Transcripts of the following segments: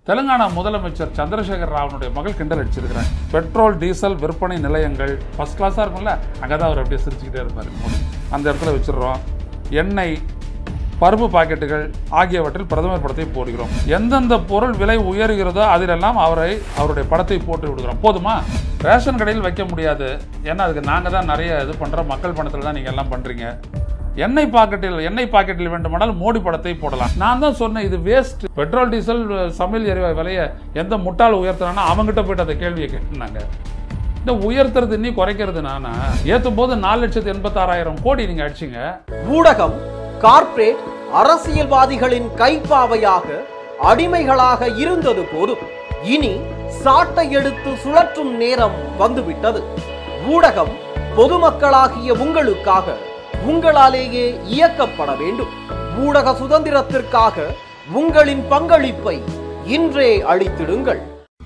தெலுங்கானா முதலமைச்சர் சந்திரசேகர் ராவனுடைய மகள் கிண்டல் அடிச்சிருக்கிறாங்க பெட்ரோல் டீசல் விற்பனை நிலையங்கள் ஃபர்ஸ்ட் கிளாஸாக இருக்கும்ல அங்கே தான் அவர் அப்படியே சிரிச்சுக்கிட்டே இருப்பார் மோடி அந்த இடத்துல வச்சிடுறோம் எண்ணெய் பருப்பு பாக்கெட்டுகள் ஆகியவற்றில் பிரதமர் படத்தை போடுகிறோம் எந்தெந்த பொருள் விலை உயர்கிறதோ அதிலெல்லாம் அவரை அவருடைய படத்தை போட்டு விடுகிறோம் போதுமா ரேஷன் கடையில் வைக்க முடியாது ஏன்னா அதுக்கு நாங்கள் தான் நிறைய இது பண்ணுறோம் மக்கள் பணத்தில் தான் நீங்கள் எல்லாம் பண்ணுறீங்க எண்ணெய் பாக்கெட்டில் எண்ணெய் பாக்கெட்டில் வேண்டுமானால் மோடி படத்தை போடலாம் நான் தான் சொன்னேன் இது வேஸ்ட் பெட்ரோல் டீசல் சமையல் எரிவாயு விலையை எந்த முட்டாள் உயர்த்தினானோ அவங்ககிட்ட போயிட்டு அந்த கேள்வியை கேட்டுனாங்க இந்த உயர்த்துறது இன்னி குறைக்கிறது நானா ஏற்றும் போது நாலு லட்சத்து எண்பத்தாறாயிரம் கோடி நீங்கள் அடிச்சிங்க ஊடகம் கார்ப்பரேட் அரசியல்வாதிகளின் கைப்பாவையாக அடிமைகளாக இருந்தது போதும் இனி சாட்டை எடுத்து சுழற்றும் நேரம் வந்துவிட்டது ஊடகம் பொதுமக்களாகிய உங்களுக்காக உங்களாலேயே இயக்கப்பட வேண்டும் ஊடக சுதந்திரத்திற்காக உங்களின் பங்களிப்பை இன்றே அளித்திடுங்கள்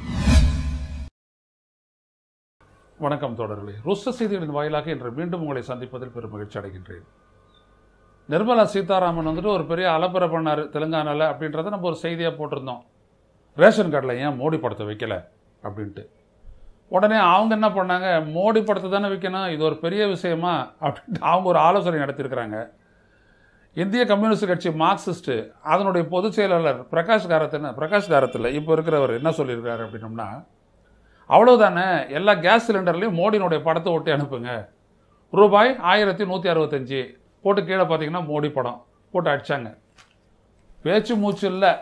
வணக்கம் தொடர்களே ருஷ்ட செய்திகளின் வாயிலாக இன்று மீண்டும் உங்களை சந்திப்பதில் பெரும் மகிழ்ச்சி அடைகின்றேன் நிர்மலா சீதாராமன் வந்துட்டு ஒரு பெரிய அலப்பறை பண்ணார் தெலுங்கானாவில் அப்படின்றத நம்ம ஒரு செய்தியாக போட்டிருந்தோம் ரேஷன் கார்டில் ஏன் மோடி படத்தை வைக்கல அப்படின்ட்டு உடனே அவங்க என்ன பண்ணாங்க மோடி படத்தை தானே வைக்கணும் இது ஒரு பெரிய விஷயமா அப்படின்ட்டு அவங்க ஒரு ஆலோசனை நடத்தியிருக்கிறாங்க இந்திய கம்யூனிஸ்ட் கட்சி மார்க்சிஸ்ட்டு அதனுடைய பொதுச் செயலாளர் பிரகாஷ் காரத்தின் பிரகாஷ் காரத்தில் இப்போ இருக்கிறவர் என்ன சொல்லியிருக்காரு அப்படின்னோம்னா அவ்வளவுதானே எல்லா கேஸ் சிலிண்டர்லையும் மோடியினுடைய படத்தை ஒட்டி அனுப்புங்க ரூபாய் ஆயிரத்தி நூற்றி அறுபத்தஞ்சி போட்டு கீழே பார்த்தீங்கன்னா மோடி படம் போட்டு அடிச்சாங்க பேச்சு மூச்சு இல்லை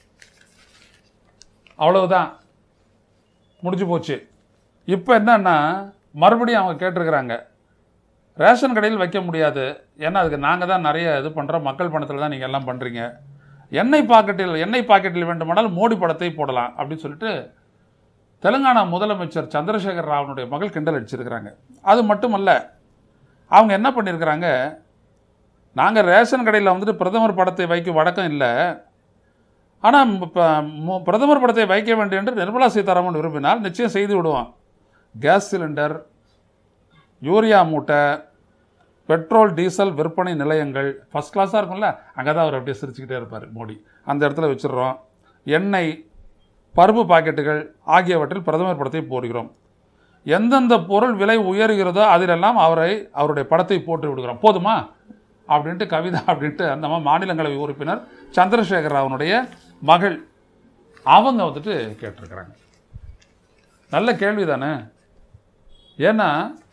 அவ்வளவுதான் முடிஞ்சு போச்சு இப்போ என்னன்னா மறுபடியும் அவங்க கேட்டிருக்கிறாங்க ரேஷன் கடையில் வைக்க முடியாது ஏன்னா அதுக்கு நாங்கள் தான் நிறைய இது பண்ணுறோம் மக்கள் பணத்தில் தான் நீங்கள் எல்லாம் பண்ணுறீங்க எண்ணெய் பாக்கெட்டில் எண்ணெய் பாக்கெட்டில் வேண்டுமானால் மோடி படத்தை போடலாம் அப்படின்னு சொல்லிட்டு தெலுங்கானா முதலமைச்சர் சந்திரசேகர் ராவனுடைய மகள் கிண்டல் அடிச்சிருக்கிறாங்க அது மட்டுமல்ல அவங்க என்ன பண்ணியிருக்கிறாங்க நாங்கள் ரேஷன் கடையில் வந்துட்டு பிரதமர் படத்தை வைக்க வழக்கம் இல்லை ஆனால் இப்போ பிரதமர் படத்தை வைக்க வேண்டும் என்று நிர்மலா சீதாராமன் விரும்பினால் நிச்சயம் செய்து விடுவான் கேஸ் சிலிண்டர் யூரியா மூட்டை பெட்ரோல் டீசல் விற்பனை நிலையங்கள் ஃபஸ்ட் கிளாஸாக இருக்கும்ல அங்கே தான் அவர் அப்படியே சிரிச்சுக்கிட்டே இருப்பார் மோடி அந்த இடத்துல வச்சிடுறோம் எண்ணெய் பருப்பு பாக்கெட்டுகள் ஆகியவற்றில் பிரதமர் படத்தை போடுகிறோம் எந்தெந்த பொருள் விலை உயர்கிறதோ அதிலெல்லாம் அவரை அவருடைய படத்தை போட்டு விடுகிறோம் போதுமா அப்படின்ட்டு கவிதா அப்படின்ட்டு அந்த மா- மாநிலங்களவை உறுப்பினர் சந்திரசேகர் ராவனுடைய மகள் அவங்க வந்துட்டு கேட்டிருக்கிறாங்க நல்ல கேள்வி தானே ஏன்னா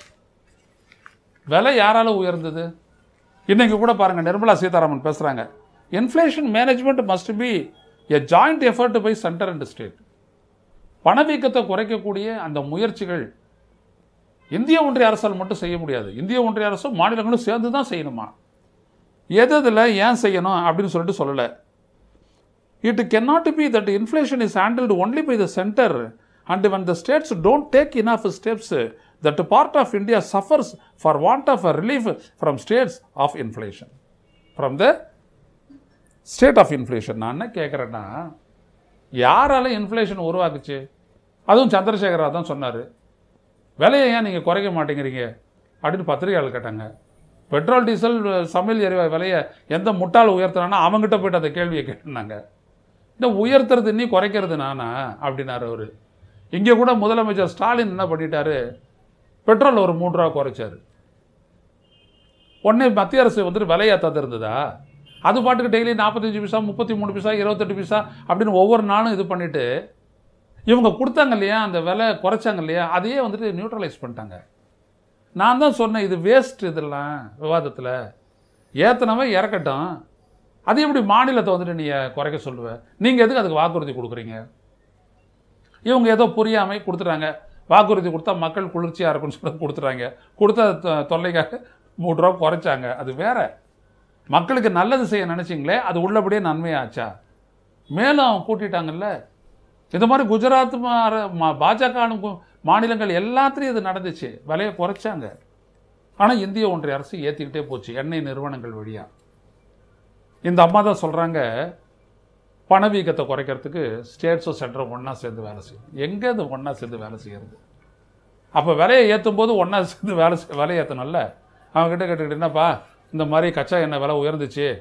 விலை யாரால உயர்ந்தது இன்னைக்கு கூட பாருங்க நிர்மலா சீதாராமன் பேசுறாங்க inflation management must be a joint effort by centre and state பணவீக்கத்தை குறைக்கக்கூடிய அந்த முயற்சிகள் இந்திய ஒன்றிய அரசால் மட்டும் செய்ய முடியாது இந்திய ஒன்றிய அரசும் மாநிலங்களும் சேர்ந்து தான் செய்யணுமா எது இதில் ஏன் செய்யணும் அப்படின்னு சொல்லிட்டு சொல்லலை it cannot be that inflation is handled only by the center and when the states don't take enough steps that part of india suffers for want of a relief from states of inflation from the state of inflation நான் என்ன கேட்குறேன்னா யாரால inflation உருவாக்குச்சு அதுவும் சந்திரசேகரா தான் சொன்னார் விலையை ஏன் நீங்கள் குறைக்க மாட்டேங்கிறீங்க அப்படின்னு பத்திரிகையாளர் கேட்டாங்க பெட்ரோல் டீசல் சமையல் எரிவாயு விலையை எந்த முட்டாள் உயர்த்தினானோ அவங்ககிட்ட போயிட்டு அந்த கேள்வியை கேட்டுனாங்க இந்த உயர்த்துறது இன்னி குறைக்கிறது நானா அப்படின்னாரு அவர் இங்கே கூட முதலமைச்சர் ஸ்டாலின் என்ன பண்ணிட்டாரு பெட்ரோல் ஒரு மூன்று ரூபா குறைச்சாரு உடனே மத்திய அரசு வந்துட்டு விலையேற்றாத இருந்ததா அது பாட்டுக்கு டெய்லி நாற்பத்தஞ்சு பைசா முப்பத்தி மூணு பைசா இருபத்தெட்டு பைசா அப்படின்னு ஒவ்வொரு நாளும் இது பண்ணிட்டு இவங்க கொடுத்தாங்க இல்லையா அந்த விலை குறைச்சாங்க இல்லையா அதையே வந்துட்டு நியூட்ரலைஸ் பண்ணிட்டாங்க நான் தான் சொன்னேன் இது வேஸ்ட் இதெல்லாம் விவாதத்தில் ஏத்தனவன் இறக்கட்டும் அது எப்படி மாநிலத்தை வந்துட்டு நீ குறைக்க சொல்லுவ நீங்கள் எதுக்கு அதுக்கு வாக்குறுதி கொடுக்குறீங்க இவங்க ஏதோ புரியாமை கொடுத்துட்டாங்க வாக்குறுதி கொடுத்தா மக்கள் குளிர்ச்சியாக இருக்கும்னு சொல்லி கொடுத்துட்டாங்க கொடுத்த தொ- தொல்லைக்காக மூணு ரூபா குறைச்சாங்க அது வேற மக்களுக்கு நல்லது செய்ய நினைச்சீங்களே அது உள்ளபடியே நன்மையாச்சா மேலும் அவங்க கூட்டிட்டாங்கல்ல இது மாதிரி குஜராத் மா- மா- பாஜக அனுப்பு- மாநிலங்கள் எல்லாத்துலேயும் இது நடந்துச்சு விலையை குறைச்சாங்க ஆனால் இந்திய ஒன்றிய அரசு ஏற்றிக்கிட்டே போச்சு எண்ணெய் நிறுவனங்கள் வழியாக இந்த அம்மா தான் சொல்கிறாங்க பணவீக்கத்தை குறைக்கிறதுக்கு ஸ்டேட்ஸும் சென்டரும் ஒன்றா சேர்ந்து வேலை செய்யும் எங்கே இது ஒன்றா சேர்ந்து வேலை செய்யறது அப்போ விலையை ஏற்றும் போது ஒன்றா சேர்ந்து வேலை செய்- விலை ஏற்றணும்ல அவங்ககிட்ட கேட்டுக்கிட்டு என்னப்பா இந்த மாதிரி கச்சா எண்ணெய் விலை உயர்ந்துச்சு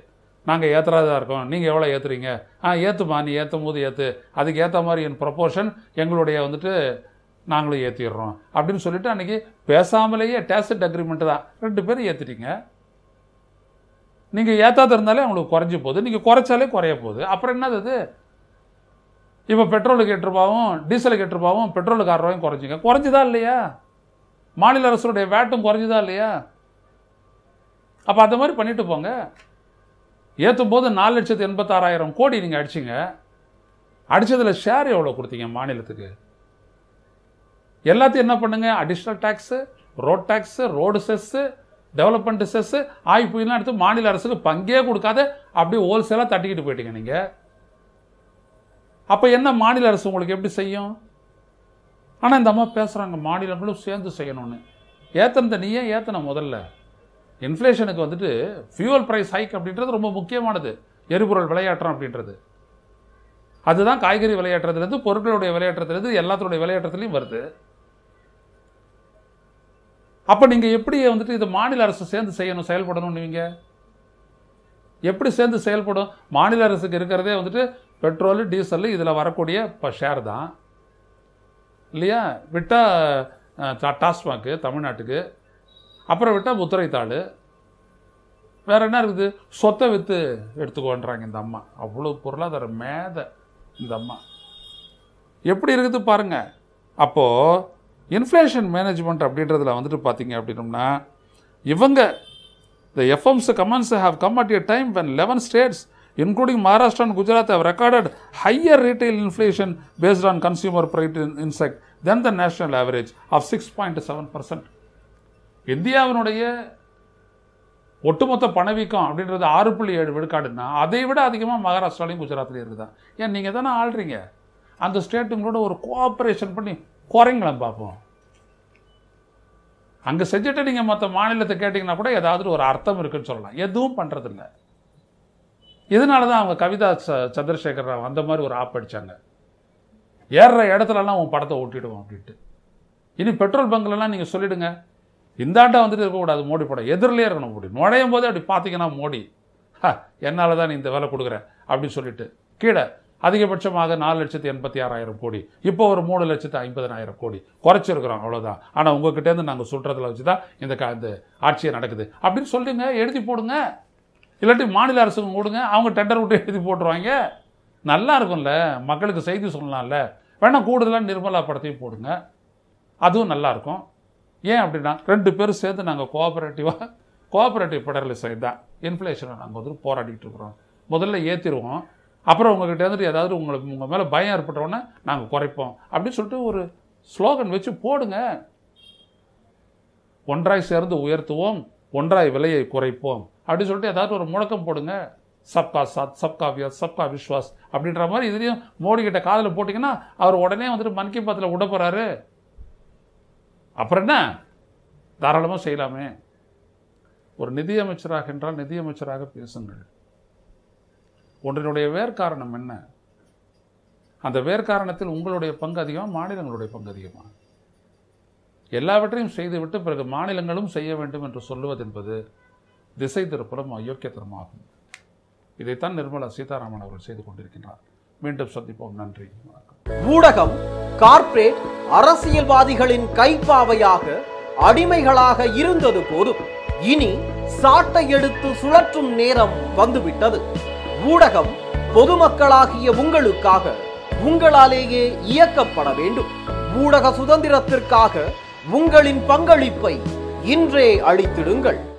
நாங்கள் ஏற்றுறதா இருக்கோம் நீங்கள் எவ்வளோ ஏற்றுறீங்க ஆ ஏற்றுமா நீ ஏற்றும் போது ஏற்று அதுக்கு ஏற்ற மாதிரி என் ப்ரொப்போர்ஷன் எங்களுடைய வந்துட்டு நாங்களும் ஏற்றிடுறோம் அப்படின்னு சொல்லிட்டு அன்றைக்கி பேசாமலேயே டேசிட் அக்ரிமெண்ட் தான் ரெண்டு பேரும் ஏற்றிட்டீங்க நீங்கள் ஏற்றாத இருந்தாலே உங்களுக்கு குறைஞ்சி போகுது நீங்கள் குறைச்சாலே குறைய போகுது அப்புறம் என்னது அது இப்போ பெட்ரோலுக்கு எட்டு ரூபாவும் டீசலுக்கு எட்டு ரூபாவும் பெட்ரோலுக்கு ஆறு ரூபாயும் குறைஞ்சிங்க குறைஞ்சுதா இல்லையா மாநில அரசுடைய வேட்டும் குறைஞ்சுதா இல்லையா அப்போ அந்த மாதிரி பண்ணிட்டு போங்க ஏற்றும் போது நாலு லட்சத்து எண்பத்தாறாயிரம் கோடி நீங்கள் அடிச்சிங்க அடிச்சதுல ஷேர் எவ்வளோ கொடுத்தீங்க மாநிலத்துக்கு எல்லாத்தையும் என்ன பண்ணுங்க additional tax road tax road cess development cess ஆய்ப்புலாம் எடுத்து மாநில அரசுக்கு பங்கே கொடுக்காத அப்படியே ஹோல்சேலாக தட்டிக்கிட்டு போயிட்டீங்க நீங்கள் அப்போ என்ன மாநில அரசு உங்களுக்கு எப்படி செய்யும் ஆனால் இந்த அம்மா பேசுகிறாங்க மாநிலங்களும் சேர்ந்து செய்யணும்னு ஏத்தனத நீ ஏன் ஏத்தன முதல்ல இன்ஃப்ளேஷனுக்கு வந்துட்டு ஃபியூவல் ப்ரைஸ் ஹைக் அப்படின்றது ரொம்ப முக்கியமானது எரிபொருள் விளையாட்டுறோம் அப்படின்றது அதுதான் காய்கறி விளையாட்டுறதுலேருந்து பொருட்களுடைய விளையாட்டுறதுலேருந்து எல்லாத்துடைய விளையாட்டுறதுலையும் வருது அப்போ நீங்கள் எப்படி வந்துட்டு இது மாநில அரசு சேர்ந்து செய்யணும் செயல்படணும்னுவீங்க எப்படி சேர்ந்து செயல்படும் மாநில அரசுக்கு இருக்கிறதே வந்துட்டு பெட்ரோலு டீசல் இதில் வரக்கூடிய இப்போ ஷேர் தான் இல்லையா விட்டால் டாஸ்மாக்கு தமிழ்நாட்டுக்கு அப்புறம் விட்டால் முத்துரைத்தாள் வேற என்ன இருக்குது சொத்தை விற்று எடுத்துக்கோன்றாங்க இந்த அம்மா அவ்வளோ பொருளாதார மேத இந்த அம்மா எப்படி இருக்குது பாருங்க அப்போது இன்ஃப்ளேஷன் மேனேஜ்மெண்ட் அப்படின்றதுல வந்துட்டு பார்த்தீங்க அப்படின்னம்னா இவங்க The FM's comments have come at a time when 11 states, including Maharashtra and Gujarat, have recorded higher retail inflation based on consumer price in- index than the national average of 6.7%. இந்தியாவினுடைய ஒட்டுமொத்த பணவீக்கம் அப்படின்றது ஆறு புள்ளி ஏழு விழுக்காடுன்னா அதை விட அதிகமாக மகாராஷ்டிராலையும் குஜராத்லையும் இருக்குதா ஏன் நீங்கள் தானே ஆள்றீங்க அந்த ஸ்டேட்டுங்களோட ஒரு கோஆப்ரேஷன் பண்ணி குறைங்களேன் பார்ப்போம் அங்கே செஞ்சுட்டு நீங்கள் மற்ற மாநிலத்தை கேட்டிங்கன்னா கூட ஏதாவது ஒரு அர்த்தம் இருக்குன்னு சொல்லலாம் எதுவும் பண்ணுறதில்ல இதனால தான் அவங்க கவிதா ச சந்திரசேகர் ராவ் அந்த மாதிரி ஒரு ஆப் அடிச்சாங்க ஏறுற இடத்துலலாம் உன் படத்தை ஓட்டிடுவோம் அப்படின்ட்டு இனி பெட்ரோல் பங்க்லலாம் நீங்கள் சொல்லிடுங்க இந்தாண்டா வந்துட்டு இருக்கக்கூடாது மோடி படம் எதிரிலே இருக்கணும் மோடி நுழையும் போதே அப்படி பார்த்தீங்கன்னா மோடி ஹ என்னால் தான் நீ இந்த வேலை கொடுக்குறேன் அப்படின்னு சொல்லிட்டு கீழே அதிகபட்சமாக நாலு லட்சத்தி எண்பத்தி ஆறாயிரம் கோடி இப்போ ஒரு மூணு லட்சத்து ஐம்பதனாயிரம் கோடி குறைச்சிருக்கிறோம் அவ்வளோதான் ஆனால் உங்ககிட்டேருந்து நாங்கள் சொல்கிறதுல வச்சு தான் இந்த க இந்த ஆட்சியே நடக்குது அப்படின்னு சொல்லுங்க எழுதி போடுங்க இல்லாட்டி மாநில அரசுக்கு கொடுங்க அவங்க டெண்டர் விட்டு எழுதி போட்டுருவாங்க நல்லா இருக்கும்ல மக்களுக்கு செய்தி சொல்லலாம்ல வேணா கூடுதலாக நிர்மலா படத்தையும் போடுங்க அதுவும் நல்லா இருக்கும் ஏன் அப்படின்னா ரெண்டு பேரும் சேர்ந்து நாங்கள் கோஆபரேட்டிவாக கோஆபரேட்டிவ் ஃபெடரலிசம் தான் இன்ஃப்ளேஷனை நாங்கள் வந்து போராடிட்டு இருக்கிறோம் முதல்ல ஏற்றிடுவோம் அப்புறம் உங்ககிட்ட இருந்துட்டு ஏதாவது உங்களுக்கு உங்கள் மேலே பயம் ஏற்பட்டோன்னே நாங்கள் குறைப்போம் அப்படின்னு சொல்லிட்டு ஒரு ஸ்லோகன் வச்சு போடுங்க ஒன்றாய் சேர்ந்து உயர்த்துவோம் ஒன்றாய் விலையை குறைப்போம் அப்படின்னு சொல்லிட்டு ஏதாவது ஒரு முழக்கம் போடுங்க சப்கா சாத் சப்கா வியாஸ் சப்கா விஸ்வாஸ் அப்படின்ற மாதிரி இதுலேயும் மோடி கிட்ட காதில் போட்டிங்கன்னா அவர் உடனே வந்துட்டு மன் கி பாத்தில் விட போகிறாரு அப்புறம் என்ன தாராளமாக செய்யலாமே ஒரு நிதியமைச்சராக என்றால் நிதியமைச்சராக பேசுங்கள் ஒன்றினுடைய வேர்க்காரணம் என்ன அந்த வேர்க்காரணத்தில் உங்களுடைய பங்கு அதிகமா மாநிலங்களுடைய பங்கு அதிகமா எல்லாவற்றையும் செய்துவிட்டு பிறகு மாநிலங்களும் செய்ய வேண்டும் என்று சொல்லுவது என்பது திசை திருப்புறம் அயோக்கியத்தனமாகும் இதைத்தான் நிர்மலா சீதாராமன் அவர்கள் செய்து கொண்டிருக்கின்றார் மீண்டும் சந்திப்போம் நன்றி வணக்கம் ஊடகம் கார்ப்பரேட் அரசியல்வாதிகளின் கைப்பாவையாக அடிமைகளாக இருந்தது போதும் இனி சாட்டை எடுத்து சுழற்றும் நேரம் வந்துவிட்டது ஊடகம் பொதுமக்களாகிய உங்களுக்காக உங்களாலேயே இயக்கப்பட வேண்டும் ஊடக சுதந்திரத்திற்காக உங்களின் பங்களிப்பை இன்றே அளித்திடுங்கள்